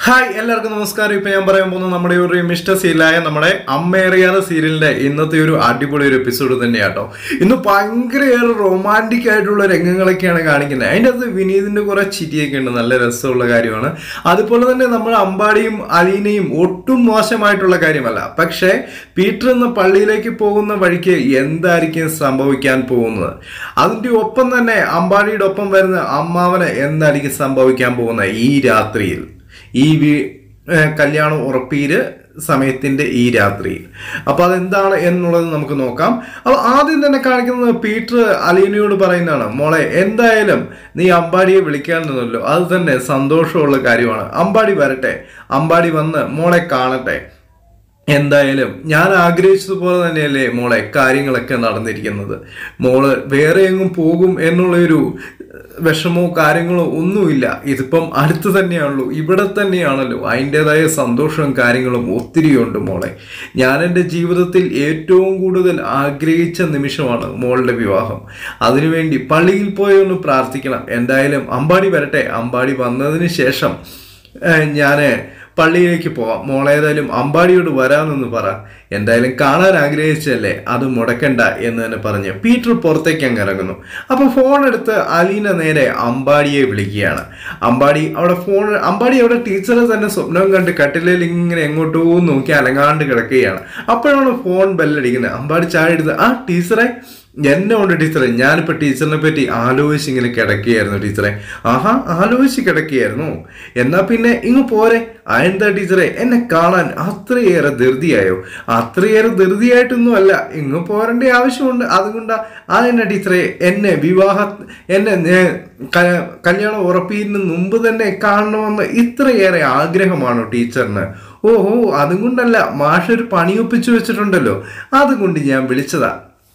Hi എല്ലാവർക്കും നമസ്കാരം ഇപ്പൊ ഞാൻ പറയാൻ പോകുന്നത് നമ്മുടെ ഒരു മിസ്റ്റർ സീലായ നമ്മുടെ അമ്മേറിയാതെ സീരിയലിന്റെ ഇന്നത്തെ ഒരു അടിപൊളി ഒരു എപ്പിസോഡ് തന്നെയാട്ടോ ഇന്ന് ഭയങ്കരയേറെ റൊമാൻറ്റിക് ആയിട്ടുള്ള രംഗങ്ങളൊക്കെയാണ് കാണിക്കുന്നത് അതിൻ്റെ അകത്ത് വിനീതിന്റെ കുറെ ചിരിയൊക്കെ ഉണ്ട് നല്ല രസമുള്ള കാര്യമാണ് അതുപോലെ തന്നെ നമ്മൾ അമ്പാടിയും അലീനയും ഒട്ടും മോശമായിട്ടുള്ള കാര്യമല്ല പക്ഷേ പീറ്റർ എന്ന പള്ളിയിലേക്ക് പോകുന്ന വഴിക്ക് എന്തായിരിക്കും സംഭവിക്കാൻ പോകുന്നത് അതിന്റെ ഒപ്പം തന്നെ അമ്പാടിയുടെ ഒപ്പം വരുന്ന അമ്മാവന് എന്തായിരിക്കും സംഭവിക്കാൻ പോകുന്നത് ഈ രാത്രിയിൽ ഈ വി- ഏഹ് കല്യാണം ഉറപ്പീര് സമയത്തിന്റെ ഈ രാത്രിയിൽ അപ്പൊ അതെന്താണ് എന്നുള്ളത് നമുക്ക് നോക്കാം അപ്പൊ ആദ്യം തന്നെ കാണിക്കുന്നത് പീറ്റർ അലീനയോട് പറയുന്നതാണ് മോളെ എന്തായാലും നീ അമ്പാടിയെ വിളിക്കാൻ നിന്നല്ലോ അത് തന്നെ സന്തോഷമുള്ള കാര്യമാണ് അമ്പാടി വരട്ടെ അമ്പാടി വന്ന് മോളെ കാണട്ടെ എന്തായാലും ഞാൻ ആഗ്രഹിച്ചതുപോലെ തന്നെയല്ലേ മോളെ കാര്യങ്ങളൊക്കെ നടന്നിരിക്കുന്നത് മോള് വേറെ എങ്ങും പോകും എന്നുള്ളൊരു വിഷമോ കാര്യങ്ങളോ ഒന്നുമില്ല ഇതിപ്പം അടുത്ത് തന്നെയാണല്ലോ ഇവിടെ തന്നെയാണല്ലോ അതിൻ്റെതായ സന്തോഷവും കാര്യങ്ങളും ഒത്തിരിയുണ്ട് മോളെ ഞാൻ എൻ്റെ ജീവിതത്തിൽ ഏറ്റവും കൂടുതൽ ആഗ്രഹിച്ച നിമിഷമാണ് മോളുടെ വിവാഹം അതിനുവേണ്ടി പള്ളിയിൽ പോയി ഒന്ന് പ്രാർത്ഥിക്കണം എന്തായാലും അമ്പാടി വരട്ടെ അമ്പാടി വന്നതിന് ശേഷം ഞാൻ പള്ളിയിലേക്ക് പോവാം മോളേതായാലും അമ്പാടിയോട് വരാമെന്ന് പറ എന്തായാലും കാണാൻ ആഗ്രഹിച്ചല്ലേ അത് മുടക്കണ്ട എന്ന് തന്നെ പറഞ്ഞ് പീറ്റർ പുറത്തേക്ക് അങ്ങ് ഇറങ്ങുന്നു അപ്പോൾ ഫോൺ എടുത്ത് അലീന നേരെ അമ്പാടിയെ വിളിക്കുകയാണ് അമ്പാടി അവിടെ ഫോൺ അമ്പാടി അവിടെ ടീച്ചറെ തന്നെ സ്വപ്നം കണ്ട് കട്ടിലേൽ ഇങ്ങനെ എങ്ങോട്ടോ നോക്കി അലങ്ങാണ്ട് കിടക്കുകയാണ് അപ്പോഴാണ് ഫോൺ ബെല്ലടിക്കുന്നത് അമ്പാടി ചായ എടുത്ത് ആ ടീച്ചറെ എന്നെ കൊണ്ട് ടീച്ചറെ ഞാനിപ്പോ ടീച്ചറിനെ പറ്റി ആലോചിച്ച് ഇങ്ങനെ കിടക്കുകയായിരുന്നു ടീച്ചറെ ആഹാ ആലോചിച്ച് കിടക്കുകയായിരുന്നു എന്നാ പിന്നെ ഇങ്ങ് പോരെ ആ എന്താ ടീച്ചറെ എന്നെ കാണാൻ അത്രയേറെ ധൃതിയായോ അത്രയേറെ ധൃതിയായിട്ടൊന്നും അല്ല ഇങ്ങ് പോരേണ്ട ആവശ്യമുണ്ട് അതുകൊണ്ടാ ആ എന്നാ ടീച്ചറെ എന്നെ വിവാഹ എന്നെ നേ- ക- കല്യാണം ഉറപ്പിന് മുമ്പ് തന്നെ കാണണമെന്ന് ഇത്രയേറെ ആഗ്രഹമാണോ ടീച്ചറിന് ഓഹോ അതും കൊണ്ടല്ല മാഷ് ഒരു പണിയൊപ്പിച്ചു വെച്ചിട്ടുണ്ടല്ലോ അതുകൊണ്ട് ഞാൻ വിളിച്ചതാ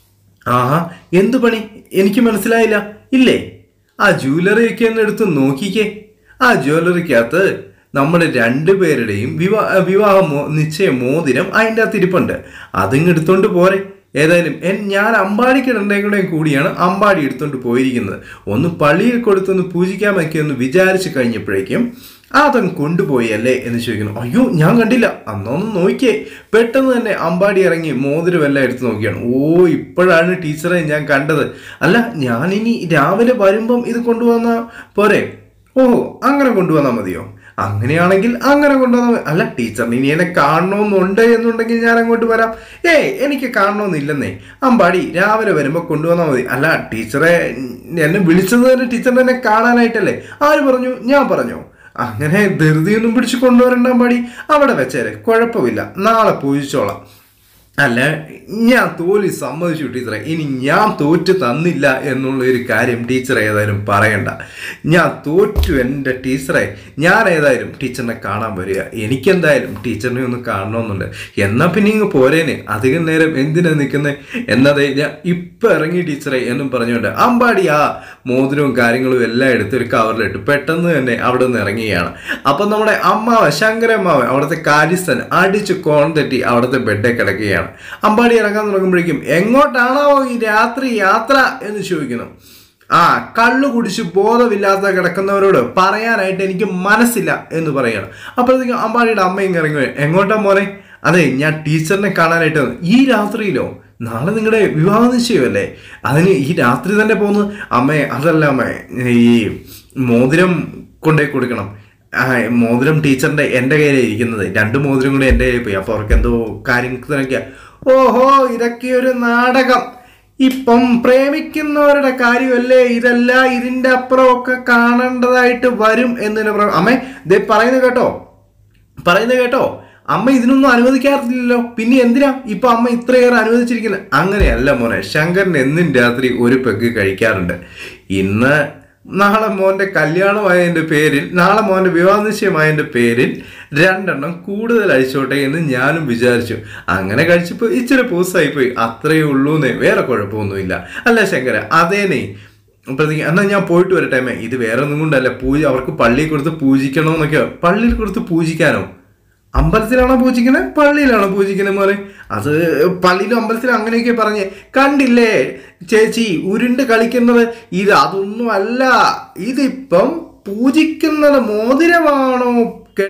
ആഹാ എന്തു പണി എനിക്ക് മനസ്സിലായില്ല ഇല്ലേ ആ ജ്വല്ലറി ഒക്കെ ഒന്ന് എടുത്ത് നോക്കിക്കേ ആ ജ്വല്ലറിക്കകത്ത് നമ്മുടെ രണ്ടുപേരുടെയും വിവാ വിവാഹ മോ നിശ്ചയ മോതിരം അതിൻ്റെ അകത്ത് ഇരിപ്പുണ്ട് അതിങ് എടുത്തോണ്ട് പോരെ ഏതായാലും എൻ ഞാൻ അമ്പാടിക്കിടണ്ടേയും കൂടിയാണ് അമ്പാടി എടുത്തോണ്ട് പോയിരിക്കുന്നത് ഒന്ന് പള്ളിയിൽ കൊടുത്തൊന്ന് പൂജിക്കാമൊക്കെ ഒന്ന് വിചാരിച്ചു കഴിഞ്ഞപ്പോഴേക്കും അതങ്ങ് കൊണ്ടുപോയി അല്ലേ എന്ന് ചോദിക്കുന്നു അയ്യോ ഞാൻ കണ്ടില്ല അന്നൊന്ന് നോക്കിയേ പെട്ടെന്ന് തന്നെ അമ്പാടി ഇറങ്ങി മോതിരം എല്ലാം എടുത്ത് നോക്കിയാണ് ഓ ഇപ്പോഴാണ് ടീച്ചറെ ഞാൻ കണ്ടത് അല്ല ഞാനിനി രാവിലെ വരുമ്പം ഇത് കൊണ്ടുവന്ന പോരെ ഓഹോ അങ്ങനെ കൊണ്ടുവന്നാൽ മതിയോ അങ്ങനെയാണെങ്കിൽ അങ്ങനെ കൊണ്ടുവന്നാൽ മതി. അല്ല ടീച്ചറിന് ഇനി എന്നെ കാണണമെന്നുണ്ട് എന്നുണ്ടെങ്കിൽ ഞാൻ അങ്ങോട്ട് വരാം ഏയ് എനിക്ക് കാണണമെന്നില്ലെന്നേ അമ്പാടി രാവിലെ വരുമ്പോൾ കൊണ്ടുവന്നാൽ മതി അല്ല ടീച്ചറെ എന്നെ വിളിച്ചത് തന്നെ ടീച്ചറിനെ എന്നെ കാണാനായിട്ടല്ലേ ആര് പറഞ്ഞു ഞാൻ പറഞ്ഞു അങ്ങനെ ധൃതിയൊന്നും പിടിച്ച് കൊണ്ടുവരണ്ട അമ്പാടി അവിടെ വെച്ചേരെ കുഴപ്പമില്ല നാളെ പൂജിച്ചോളാം അല്ല ഞാൻ തോൽവി സമ്മതിച്ചു ടീച്ചറെ ഇനി ഞാൻ തോറ്റ് തന്നില്ല എന്നുള്ള ഒരു കാര്യം ടീച്ചർ ഏതായാലും പറയണ്ട ഞാൻ തോറ്റു എൻ്റെ ടീച്ചറെ ഞാൻ ഏതായാലും ടീച്ചറിനെ കാണാൻ വരിക എനിക്കെന്തായാലും ടീച്ചറിനെ ഒന്ന് കാണണമെന്നുണ്ട് എന്നാ പിന്നെ ഇങ്ങ് പോരേനെ അധികം നേരം എന്തിനാ നിൽക്കുന്നത് എന്നതേ ഞാൻ ഇപ്പം ഇറങ്ങി ടീച്ചറെ എന്നും പറഞ്ഞുകൊണ്ട് അമ്പാടി ആ മോതിരവും കാര്യങ്ങളും എല്ലാം എടുത്ത് ഒരു കവറിലിട്ട് പെട്ടെന്ന് തന്നെ അവിടെ നിന്ന് ഇറങ്ങുകയാണ് അപ്പം നമ്മുടെ അമ്മാവ ശങ്കരമ്മാവൻ അവിടുത്തെ കാര്യസ്ഥൻ അടിച്ച് കോൺ തെറ്റി അവിടുത്തെ ബെഡേ കിടക്കുകയാണ് അമ്പാടി ഇറങ്ങാൻ തുടങ്ങുമ്പോഴേക്കും എങ്ങോട്ടാണോ ഈ രാത്രി യാത്ര എന്ന് ചോദിക്കുന്നു ആ കള്ളു കുടിച്ച് ബോധമില്ലാത്ത കിടക്കുന്നവരോട് പറയാനായിട്ട് എനിക്ക് മനസ്സില്ല എന്ന് പറയണം അപ്പോഴത്തേക്കും അമ്പാടിയുടെ അമ്മ ഇങ്ങ് ഇറങ്ങി വരും. എങ്ങോട്ടാ മോനെ അതെ ഞാൻ ടീച്ചറിനെ കാണാനായിട്ട് വന്നു. ഈ രാത്രിയിലോ നാളെ നിങ്ങളുടെ വിവാഹ നിശ്ചയമല്ലേ അതിന് ഈ രാത്രി തന്നെ പോകുന്നു അമ്മേ അതല്ല അമ്മേ ഈ മോതിരം കൊണ്ടുപോയി കൊടുക്കണം ആ മോതിരം ടീച്ചറിന്റെ എൻ്റെ കയ്യിലാണ് ഇരിക്കുന്നത് രണ്ട് മോതിരം കൂടി എൻ്റെ കയ്യിൽ പോയി അപ്പോൾ അവർക്ക് എന്തോ കാര്യത്തിനൊക്കെ ഓഹോ ഇതൊക്കെ ഒരു നാടകം ഇപ്പം പ്രേമിക്കുന്നവരുടെ കാര്യമല്ലേ ഇതല്ല ഇതിന്റെ അപ്പുറമൊക്കെ കാണേണ്ടതായിട്ട് വരും എന്ന് പറയും അമ്മേ ദേ പറയുന്നത് കേട്ടോ പറയുന്നത് കേട്ടോ അമ്മ ഇതിനൊന്നും അനുവദിക്കാറില്ലല്ലോ പിന്നെ എന്തിനാ ഇപ്പൊ അമ്മ ഇത്രയേറെ അനുവദിച്ചിരിക്കുന്നത് അങ്ങനെയല്ല മോനെ ശങ്കരൻ എന്നും രാത്രി ഒരു പെഗ് കഴിക്കാറുണ്ട് ഇന്ന് നാളെ മോന്റെ കല്യാണമായതിന്റെ പേരിൽ നാളെ മോന്റെ വിവാഹ നിശ്ചയമായതിന്റെ പേരിൽ രണ്ടെണ്ണം കൂടുതൽ അഴിച്ചോട്ടെ എന്ന് ഞാനും വിചാരിച്ചു അങ്ങനെ കഴിച്ചപ്പോൾ ഇച്ചിരി പൂസായി പോയി അത്രയേ ഉള്ളൂന്നേ വേറെ കുഴപ്പമൊന്നുമില്ല അല്ല ശങ്കര അതേനേ അപ്പോഴത്തേക്ക് എന്നാൽ ഞാൻ പോയിട്ട് വരട്ടെ അമ്മേ ഇത് വേറെ ഒന്നും കൊണ്ടല്ല പൂജ അവർക്ക് പള്ളിയിൽ കൊടുത്ത് പൂജിക്കണമെന്നൊക്കെ പള്ളിയിൽ കൊടുത്ത് പൂജിക്കാനോ അമ്പലത്തിലാണോ പൂജിക്കണേ പള്ളിയിലാണോ പൂജിക്കണേ മോനെ അത് പള്ളിയിലും അമ്പലത്തിലും അങ്ങനെയൊക്കെ പറഞ്ഞേ കണ്ടില്ലേ ചേച്ചി ഉരുണ്ട് കളിക്കുന്നത് ഇത് അതൊന്നും അല്ല ഇതിപ്പം പൂജിക്കുന്നത് മോതിരമാണോ കെ-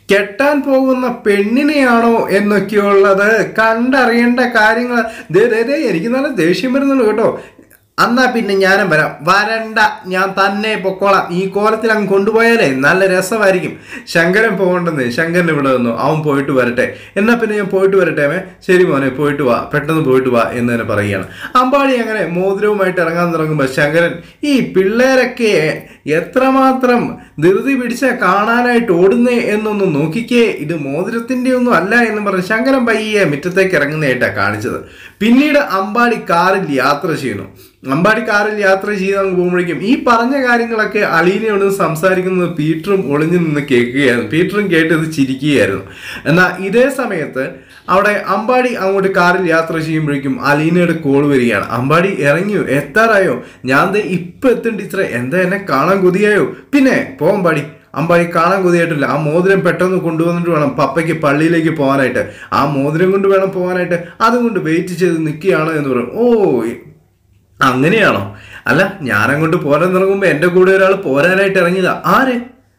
കെട്ടാൻ പോകുന്ന പെണ്ണിനെയാണോ എന്നൊക്കെയുള്ളത് കണ്ടറിയേണ്ട കാര്യങ്ങൾ ദേ ദേ ദേ എനിക്ക് നല്ല ദേഷ്യം വരുന്നുള്ളൂ കേട്ടോ എന്നാ പിന്നെ ഞാനും വരാം വരണ്ട ഞാൻ തന്നെ പൊക്കോളാം ഈ കോലത്തിൽ അങ്ങ് കൊണ്ടുപോയാലേ നല്ല രസമായിരിക്കും ശങ്കരൻ പോകണ്ടെന്ന് ശങ്കരൻ ഇവിടെ വന്നു അവൻ പോയിട്ട് വരട്ടെ എന്നാ പിന്നെ ഞാൻ പോയിട്ട് വരട്ടെ മേ ശരി മോനെ പോയിട്ട് വാ പെട്ടെന്ന് പോയിട്ട് വാ എന്ന് തന്നെ പറയുകയാണ് അമ്പാടി അങ്ങനെ മോതിരവുമായിട്ട് ഇറങ്ങാൻ തുടങ്ങുമ്പോൾ ശങ്കരൻ ഈ പിള്ളേരൊക്കെ എത്രമാത്രം ധൃതി പിടിച്ച കാണാനായിട്ട് ഓടുന്നേ എന്നൊന്ന് നോക്കിക്കേ ഇത് മോതിരത്തിന്റെ ഒന്നും അല്ല എന്ന് പറഞ്ഞ് ശങ്കരൻ പയ്യെ മുറ്റത്തേക്ക് ഇറങ്ങുന്നതായിട്ടാണ് കാണിച്ചത് പിന്നീട് അമ്പാടി കാറിൽ യാത്ര ചെയ്യുന്നു അമ്പാടി കാറിൽ യാത്ര ചെയ്ത് അങ്ങ് പോകുമ്പോഴേക്കും ഈ പറഞ്ഞ കാര്യങ്ങളൊക്കെ അലീനയോട് സംസാരിക്കുന്നത് പീറ്ററും ഒളിഞ്ഞു നിന്ന് കേൾക്കുകയായിരുന്നു പീറ്ററും കേട്ട് ഇത് ചിരിക്കുകയായിരുന്നു എന്നാൽ ഇതേ സമയത്ത് അവിടെ അമ്പാടി അങ്ങോട്ട് കാറിൽ യാത്ര ചെയ്യുമ്പോഴേക്കും അലീനയുടെ കോൾ വരികയാണ് അമ്പാടി ഇറങ്ങിയോ എത്താറായോ ഞാൻ ദേ ഇപ്പൊ എത്തും ടീച്ചറെ എന്താ എന്നെ കാണാൻ കൊതിയായോ പിന്നെ പോകാൻ പാടി അമ്പാടി കാണാൻ കൊതിയായിട്ടില്ല ആ മോതിരം പെട്ടെന്ന് കൊണ്ടുവന്നിട്ട് വേണം പപ്പയ്ക്ക് പള്ളിയിലേക്ക് പോകാനായിട്ട് ആ മോതിരം കൊണ്ട് വേണം പോകാനായിട്ട് അതുകൊണ്ട് വെയിറ്റ് ചെയ്ത് നിൽക്കുകയാണ് എന്ന് പറയും ഓ അങ്ങനെയാണോ അല്ല ഞാനങ്ങോട്ട് പോരാൻ തുടങ്ങുമ്പോൾ എൻ്റെ കൂടെ ഒരാൾ പോരാനായിട്ട് ഇറങ്ങിയതാ ആര്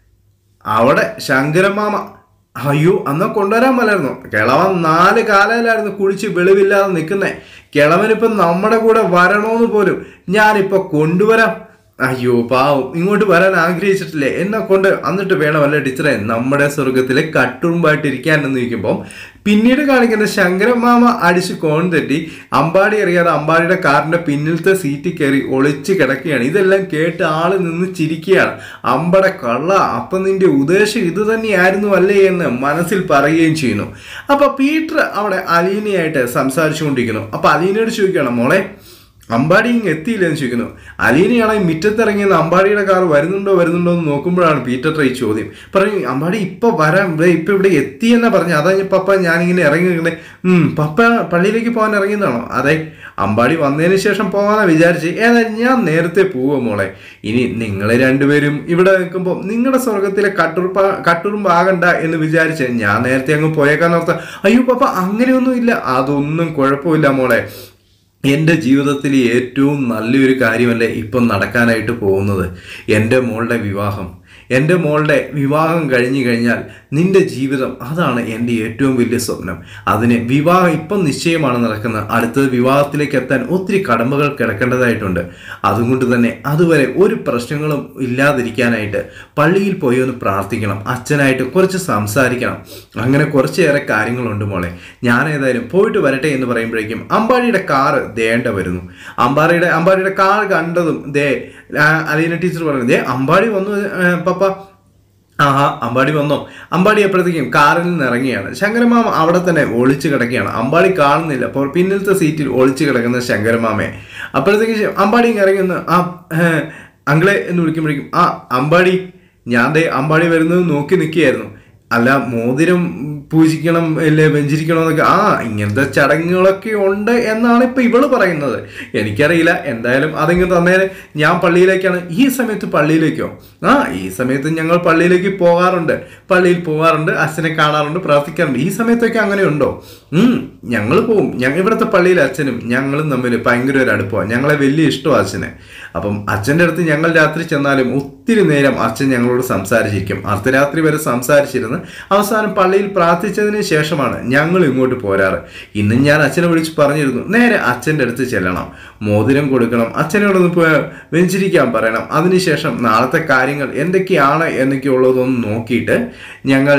അവിടെ ശങ്കരമാമ അയ്യോ അന്ന് കൊണ്ടുവരാൻ മേലായിരുന്നു കിളവൻ നാല് കാലയിലായിരുന്നു കുഴിച്ച് വെളിവില്ലാതെ നിൽക്കുന്നേ കിളവനിപ്പം നമ്മുടെ കൂടെ വരണോന്ന് പോലും ഞാനിപ്പോൾ കൊണ്ടുവരാം അയ്യോ പാവം ഇങ്ങോട്ട് വരാൻ ആഗ്രഹിച്ചിട്ടില്ലേ എന്നെ കൊണ്ട് എന്നിട്ട് വേണമല്ലേ ടീച്ചറെ നമ്മുടെ സ്വർഗത്തിലെ കട്ടുറുമ്പായിട്ട് ഇരിക്കാൻ എന്ന് ചോദിക്കുമ്പോൾ പിന്നീട് കാണിക്കുന്ന ശങ്കരമാമ അടിച്ച് കോൺ തെറ്റി അമ്പാടി അറിയാതെ അമ്പാടിയുടെ കാറിന്റെ പിന്നിലത്തെ സീറ്റിൽ കയറി ഒളിച്ച് കിടക്കുകയാണ് ഇതെല്ലാം കേട്ട് ആള് നിന്ന് ചിരിക്കുകയാണ് അമ്പടെ കള്ള അപ്പം നിന്റെ ഉദ്ദേശം ഇത് തന്നെയായിരുന്നു അല്ലേ എന്ന് മനസ്സിൽ പറയുകയും ചെയ്യുന്നു അപ്പൊ പീറ്റർ അവിടെ അലീനയായിട്ട് സംസാരിച്ചുകൊണ്ടിരിക്കുന്നു അപ്പൊ അലീനയോട് ചോദിക്കുകയാണ് മോളെ അമ്പാടി ഇങ്ങ് എത്തിയില്ല എന്ന് ചോദിക്കുന്നു അലീനയാണെങ്കിൽ മിറ്റത്തിറങ്ങിയെന്ന് അമ്പാടിയുടെ കാർ വരുന്നുണ്ടോ വരുന്നുണ്ടോ എന്ന് നോക്കുമ്പോഴാണ് പീറ്റർ ഈ ചോദ്യം പറഞ്ഞു അമ്പാടി ഇപ്പൊ വരാം ഇവിടെ ഇപ്പൊ ഇവിടെ എത്തിയെന്നാ പറഞ്ഞു അതാ ഞാൻ പപ്പ ഞാനിങ്ങനെ ഇറങ്ങി നിൽക്കണേ ഉം പപ്പ പള്ളിയിലേക്ക് പോകാൻ ഇറങ്ങിയതാണോ അതെ അമ്പാടി വന്നതിന് ശേഷം പോകാനാ വിചാരിച്ച് ഏതായാലും ഞാൻ നേരത്തെ പോവുക മോളെ ഇനി നിങ്ങൾ രണ്ടുപേരും ഇവിടെ നിൽക്കുമ്പോൾ നിങ്ങളുടെ സ്വർഗത്തിലെ കട്ടുറുപ്പ കട്ടുറുമ്പാകണ്ട എന്ന് വിചാരിച്ച് ഞാൻ നേരത്തെ അങ്ങ് പോയേക്കാൻ ഓർത്ത അയ്യോ പപ്പ അങ്ങനെയൊന്നും ഇല്ല അതൊന്നും കുഴപ്പമില്ല മോളെ എൻ്റെ ജീവിതത്തിൽ ഏറ്റവും നല്ലൊരു കാര്യമല്ലേ ഇപ്പം നടക്കാനായിട്ട് പോകുന്നത് എൻ്റെ മോളുടെ വിവാഹം എൻ്റെ മോളുടെ വിവാഹം കഴിഞ്ഞു കഴിഞ്ഞാൽ നിന്റെ ജീവിതം അതാണ് എൻ്റെ ഏറ്റവും വലിയ സ്വപ്നം അതിന് വിവാഹം ഇപ്പം നിശ്ചയമാണ് നടക്കുന്നത് അടുത്തത് വിവാഹത്തിലേക്ക് എത്താൻ ഒത്തിരി കടമ്പകൾ കിടക്കേണ്ടതായിട്ടുണ്ട് അതുകൊണ്ട് തന്നെ അതുവരെ ഒരു പ്രശ്നങ്ങളും ഇല്ലാതിരിക്കാനായിട്ട് പള്ളിയിൽ പോയി ഒന്ന് പ്രാർത്ഥിക്കണം അച്ഛനായിട്ട് കുറച്ച് സംസാരിക്കണം അങ്ങനെ കുറച്ചേറെ കാര്യങ്ങളുണ്ട് മോളെ ഞാൻ ഏതായാലും പോയിട്ട് വരട്ടെ എന്ന് പറയുമ്പോഴേക്കും അമ്പാടിയുടെ കാറ് ദേണ്ട വരുന്നു അമ്പാടിയുടെ അമ്പാടിയുടെ കാർ കണ്ടതും ദേ ആ, അലീന ടീച്ചർ പറഞ്ഞു ദേ അമ്പാടി വന്നു ആ, പപ്പ ആഹാ അമ്പാടി വന്നോ അമ്പാടി എപ്പോഴത്തേക്കും കാറിൽ നിന്ന് ഇറങ്ങിയാണ് ശങ്കരമാമ അവിടെ തന്നെ ഒളിച്ചു കിടക്കുകയാണ് അമ്പാടി കാണുന്നില്ല അപ്പോൾ പിന്നിലത്തെ സീറ്റിൽ ഒളിച്ചു കിടക്കുന്ന ശങ്കരമാമയെ അപ്പോഴത്തേക്കും ശ- അമ്പാടി ഇങ്ങ് ഇറങ്ങി വന്ന് ആ ഏ, അങ്കിളെ എന്ന് വിളിക്കുമ്പോഴേക്കും ആ അമ്പാടി ഞാൻ ദേ അമ്പാടി വരുന്നത് നോക്കി നിൽക്കുകയായിരുന്നു അല്ല മോതിരം പൂജിക്കണം അല്ലേ വെഞ്ചിരിക്കണം എന്നൊക്കെ ആ ഇങ്ങനത്തെ ചടങ്ങുകളൊക്കെ ഉണ്ട് എന്നാണ് ഇപ്പൊ ഇവള് പറയുന്നത് എനിക്കറിയില്ല എന്തായാലും അതിങ്ങ് തന്നേരെ ഞാൻ പള്ളിയിലേക്കാണ് ഈ സമയത്ത് പള്ളിയിലേക്കോ ആ ഈ സമയത്ത് ഞങ്ങൾ പള്ളിയിലേക്ക് പോകാറുണ്ട് പള്ളിയിൽ പോകാറുണ്ട് അച്ഛനെ കാണാറുണ്ട് പ്രാർത്ഥിക്കാറുണ്ട് ഈ സമയത്തൊക്കെ അങ്ങനെ ഉണ്ടോ ഉം ഞങ്ങൾ പോവും ഞങ്ങൾ ഇവിടുത്തെ പള്ളിയിലെ അച്ഛനും ഞങ്ങളും തമ്മിൽ ഭയങ്കര ഒരു അടുപ്പമാണ് ഞങ്ങളെ വലിയ ഇഷ്ടമാണ് അച്ഛനെ അപ്പം അച്ഛൻ്റെ അടുത്ത് ഞങ്ങൾ രാത്രി ചെന്നാലും ഒത്തിരി നേരം അച്ഛൻ ഞങ്ങളോട് സംസാരിച്ചിരിക്കും അർദ്ധരാത്രി വരെ സംസാരിച്ചിരുന്ന് അവസാനം പള്ളിയിൽ പ്രാർത്ഥിച്ചതിന് ശേഷമാണ് ഞങ്ങൾ ഇങ്ങോട്ട് പോരാറ് ഇന്നും ഞാൻ അച്ഛനെ വിളിച്ച് പറഞ്ഞിരുന്നു നേരെ അച്ഛൻ്റെ അടുത്ത് ചെല്ലണം മോതിരം കൊടുക്കണം അച്ഛനോടൊന്ന് പോയി വെഞ്ചിരിക്കാൻ പറയണം അതിനുശേഷം നാളത്തെ കാര്യങ്ങൾ എന്തൊക്കെയാണ് എന്നൊക്കെയുള്ളതൊന്ന് നോക്കിയിട്ട് ഞങ്ങൾ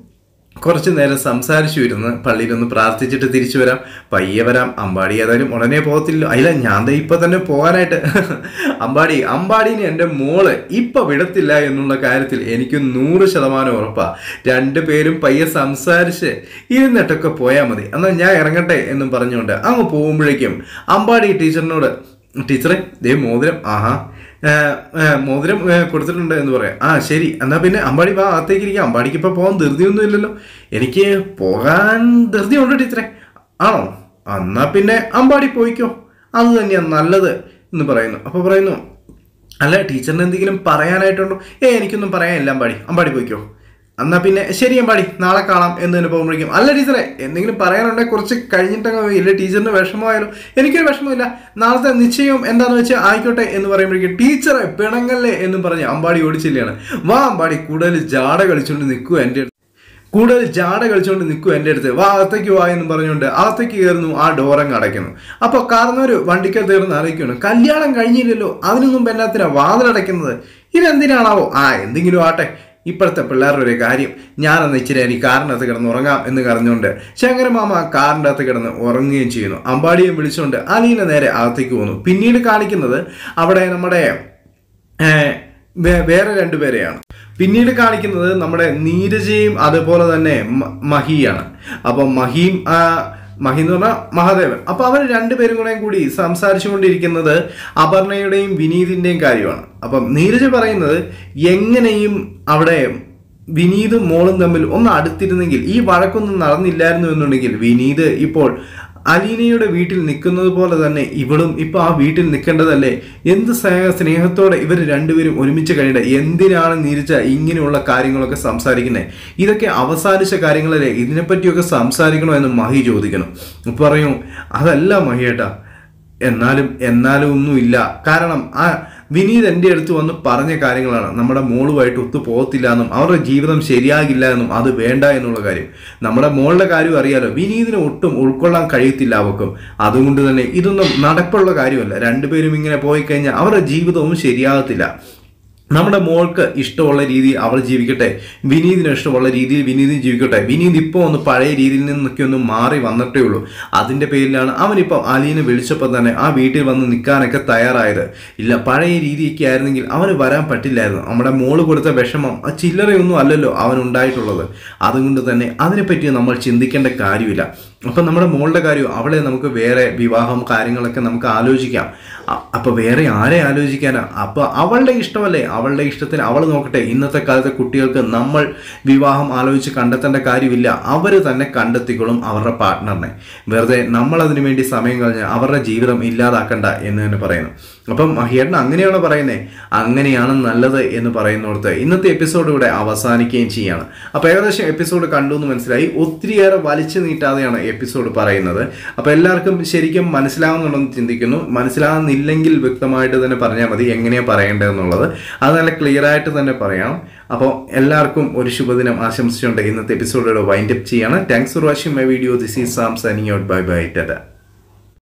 കുറച്ച് നേരം സംസാരിച്ചു ഇരുന്ന് പള്ളിയിലൊന്ന് പ്രാർത്ഥിച്ചിട്ട് തിരിച്ചു വരാം പയ്യെ വരാം അമ്പാടി ഏതായാലും ഉടനെ പോകത്തില്ല അല്ല ഞാൻ ദേ ഇപ്പൊ തന്നെ പോകാനായിട്ട് അമ്പാടി അമ്പാടിനെ എൻ്റെ മോള് ഇപ്പൊ വിടത്തില്ല എന്നുള്ള കാര്യത്തിൽ എനിക്ക് നൂറ് ശതമാനം ഉറപ്പാ രണ്ടുപേരും പയ്യെ സംസാരിച്ച് ഇരുന്നിട്ടൊക്കെ പോയാൽ മതി എന്നാൽ ഞാൻ ഇറങ്ങട്ടെ എന്നും പറഞ്ഞുകൊണ്ട് അങ്ങ് പോകുമ്പോഴേക്കും അമ്പാടി ടീച്ചറിനോട് ടീച്ചറെ ദേ മോതിരം ആഹാ ഏ, ഏ, മോതിരം ഏ, കൊടുത്തിട്ടുണ്ട് എന്ന് പറയാം ആ ശരി എന്നാ പിന്നെ അമ്പാടി വാ അകത്തേക്ക് ഇരിക്കാം അമ്പാടിക്ക് ഇപ്പൊ പോകാൻ ധൃതിയൊന്നും ഇല്ലല്ലോ എനിക്ക് പോകാൻ ധൃതിയുണ്ട് ടീച്ചറെ ആണോ എന്നാ പിന്നെ അമ്പാടി പോയിക്കോ അത് തന്നെയാണ് നല്ലത് എന്ന് പറയുന്നു അപ്പൊ പറയുന്നു അല്ല ടീച്ചറിന് എന്തെങ്കിലും പറയാനായിട്ടുണ്ടോ ഏ എനിക്കൊന്നും പറയാനില്ല അമ്പാടി അമ്പാടി പോയിക്കോ എന്നാ പിന്നെ ശരി അമ്പാടി നാളെ കാണാം എന്ന് തന്നെ പോകുമ്പോഴേക്കും അല്ല ടീച്ചറെ എന്തെങ്കിലും പറയാനുണ്ടെങ്കിൽ കുറച്ച് കഴിഞ്ഞിട്ടങ്ങ് പോയി. ഇല്ല ടീച്ചറിന് വിഷമമായാലും എനിക്കൊരു വിഷമമില്ല നാളത്തെ നിശ്ചയം എന്താന്ന് വെച്ചാൽ ആയിക്കോട്ടെ എന്ന് പറയുമ്പോഴേക്കും ടീച്ചറെ പിണങ്ങല്ലേ എന്ന് പറഞ്ഞ് അമ്പാടി ഓടിച്ചില്ലാണ് വാ അമ്പാടി കൂടുതൽ ജാട കളിച്ചുകൊണ്ട് നിൽക്കുക എൻ്റെ അടുത്ത് കൂടുതൽ ജാട കളിച്ചുകൊണ്ട് നിൽക്കും എൻ്റെ അടുത്ത് വാ അകത്തേക്ക് വാ എന്ന് പറഞ്ഞുകൊണ്ട് അകത്തേക്ക് കയറുന്നു ആ ഡോറങ്ങ് അടയ്ക്കുന്നു അപ്പോൾ കാരണവർ വണ്ടിക്കൽ തീർന്ന് അറിയിക്കുന്നു കല്യാണം കഴിഞ്ഞില്ലല്ലോ അതിനു മുമ്പ് എന്നാത്തിനാ വാതിലടയ്ക്കുന്നത് ഇതെന്തിനാണാവോ ആ എന്തെങ്കിലും ആട്ടെ ഇപ്പോഴത്തെ പിള്ളേരുടെ ഒരു കാര്യം ഞാനെന്ന് ഇച്ചിരി എനിക്ക് കാറിൻ്റെ അകത്ത് കിടന്ന് ഉറങ്ങാം എന്ന് കറഞ്ഞുകൊണ്ട് ശങ്കരമാമ കാറിൻ്റെ അകത്ത് കിടന്ന് ഉറങ്ങുകയും ചെയ്യുന്നു അമ്പാടിയെ വിളിച്ചുകൊണ്ട് അലീന നേരെ അകത്തേക്ക് പോകുന്നു പിന്നീട് കാണിക്കുന്നത് അവിടെ നമ്മുടെ ഏഹ്, വേ- വേറെ രണ്ടുപേരെയാണ് പിന്നീട് കാണിക്കുന്നത് നമ്മുടെ നീരജയും അതുപോലെ തന്നെ മ- മഹിയാണ് അപ്പം മഹിയും ആ, മഹി എന്ന് പറഞ്ഞാൽ മഹാദേവൻ അപ്പൊ അവർ രണ്ടുപേരും കൂടെയും കൂടി സംസാരിച്ചുകൊണ്ടിരിക്കുന്നത് അപർണയുടെയും വിനീതിന്റെയും കാര്യമാണ് അപ്പം നീരജ പറയുന്നത് എങ്ങനെയും അവിടെ വിനീതും മോളും തമ്മിൽ ഒന്ന് അടുത്തിരുന്നെങ്കിൽ ഈ വഴക്കൊന്നും നടന്നില്ലായിരുന്നു എന്നുണ്ടെങ്കിൽ വിനീത് ഇപ്പോൾ അലീനയുടെ വീട്ടിൽ നിൽക്കുന്നത് പോലെ തന്നെ ഇവളും ഇപ്പൊ ആ വീട്ടിൽ നിൽക്കേണ്ടതല്ലേ എന്ത് സ്നേഹ സ്നേഹത്തോടെ ഇവർ രണ്ടുപേരും ഒരുമിച്ച് കഴിയട്ടെ എന്തിനാണ് നീരിച്ച ഇങ്ങനെയുള്ള കാര്യങ്ങളൊക്കെ സംസാരിക്കുന്നത് ഇതൊക്കെ അവസാനിച്ച കാര്യങ്ങളല്ലേ ഇതിനെപ്പറ്റിയൊക്കെ സംസാരിക്കണോ എന്ന് മഹി ചോദിക്കണം അപ്പൊ പറയും അതല്ല മഹിയേട്ടാ എന്നാലും എന്നാലും ഒന്നുമില്ല കാരണം ആ വിനീത് എൻ്റെ അടുത്ത് വന്ന് പറഞ്ഞ കാര്യങ്ങളാണ് നമ്മുടെ മോളുമായിട്ട് ഒത്തു പോകത്തില്ല എന്നും അവരുടെ ജീവിതം ശരിയാകില്ല എന്നും അത് വേണ്ട എന്നുള്ള കാര്യം നമ്മുടെ മോളുടെ കാര്യം അറിയാലോ വിനീതിന് ഒട്ടും ഉൾക്കൊള്ളാൻ കഴിയത്തില്ല അവക്കും അതുകൊണ്ട് തന്നെ ഇതൊന്നും നടപ്പുള്ള കാര്യമല്ല രണ്ടുപേരും ഇങ്ങനെ പോയി കഴിഞ്ഞാൽ അവരുടെ ജീവിതവും ശരിയാകത്തില്ല നമ്മുടെ മോൾക്ക് ഇഷ്ടമുള്ള രീതിയിൽ അവൾ ജീവിക്കട്ടെ വിനീതിന് ഇഷ്ടമുള്ള രീതിയിൽ വിനീത് ജീവിക്കട്ടെ വിനീത് ഇപ്പോൾ ഒന്ന് പഴയ രീതിയിൽ നിന്നൊക്കെ ഒന്ന് മാറി വന്നിട്ടേ ഉള്ളൂ അതിൻ്റെ പേരിലാണ് അവനിപ്പോൾ അലീനെ വിളിച്ചപ്പോൾ തന്നെ ആ വീട്ടിൽ വന്ന് നിൽക്കാനൊക്കെ തയ്യാറായത് ഇല്ല പഴയ രീതിയൊക്കെ ആയിരുന്നെങ്കിൽ അവന് വരാൻ പറ്റില്ലായിരുന്നു നമ്മുടെ മോള് കൊടുത്ത വിഷമം ആ ചില്ലറയൊന്നും അല്ലല്ലോ അവനുണ്ടായിട്ടുള്ളത് അതുകൊണ്ട് തന്നെ അതിനെപ്പറ്റി നമ്മൾ ചിന്തിക്കേണ്ട കാര്യമില്ല അപ്പം നമ്മുടെ മോളുടെ കാര്യം അവളെ നമുക്ക് വേറെ വിവാഹം കാര്യങ്ങളൊക്കെ നമുക്ക് ആലോചിക്കാം അ- അപ്പൊ വേറെ ആരെ ആലോചിക്കാനാ അപ്പൊ അവളുടെ ഇഷ്ടമല്ലേ അവളുടെ ഇഷ്ടത്തിന് അവൾ നോക്കട്ടെ ഇന്നത്തെ കാലത്തെ കുട്ടികൾക്ക് നമ്മൾ വിവാഹം ആലോചിച്ച് കണ്ടെത്തേണ്ട കാര്യമില്ല അവർ തന്നെ കണ്ടെത്തിക്കോളും അവരുടെ പാർട്ട്ണറിനെ വെറുതെ നമ്മൾ അതിനു വേണ്ടി സമയം കളഞ്ഞ് അവരുടെ ജീവിതം ഇല്ലാതാക്കണ്ട എന്ന് തന്നെ പറയുന്നു അപ്പം മഹിയേട്ടൻ അങ്ങനെയാണോ പറയുന്നത് അങ്ങനെയാണ് നല്ലത് എന്ന് പറയുന്നിടത്ത് ഇന്നത്തെ എപ്പിസോഡ് ഇവിടെ അവസാനിക്കുകയും ചെയ്യാണ് അപ്പോൾ ഏകദേശം എപ്പിസോഡ് കണ്ടു എന്ന് മനസ്സിലായി ഒത്തിരിയേറെ വലിച്ചു നീട്ടാതെയാണ് എപ്പിസോഡ് പറയുന്നത് അപ്പോൾ എല്ലാവർക്കും ശരിക്കും മനസ്സിലാവുന്നുണ്ടെന്ന് ചിന്തിക്കുന്നു മനസ്സിലാവുന്നില്ലെങ്കിൽ വ്യക്തമായിട്ട് തന്നെ പറഞ്ഞാൽ മതി എങ്ങനെയാണ് പറയേണ്ടതെന്നുള്ളത് അത് നല്ല ക്ലിയർ ആയിട്ട് തന്നെ പറയാം അപ്പോൾ എല്ലാവർക്കും ഒരു ശുഭദിനം ആശംസിച്ചുകൊണ്ട് ഇന്നത്തെ എപ്പിസോഡോട് വൈൻഡപ്പ് ചെയ്യാണ് thanks for watching my video this is Sam signing out bye bye Tata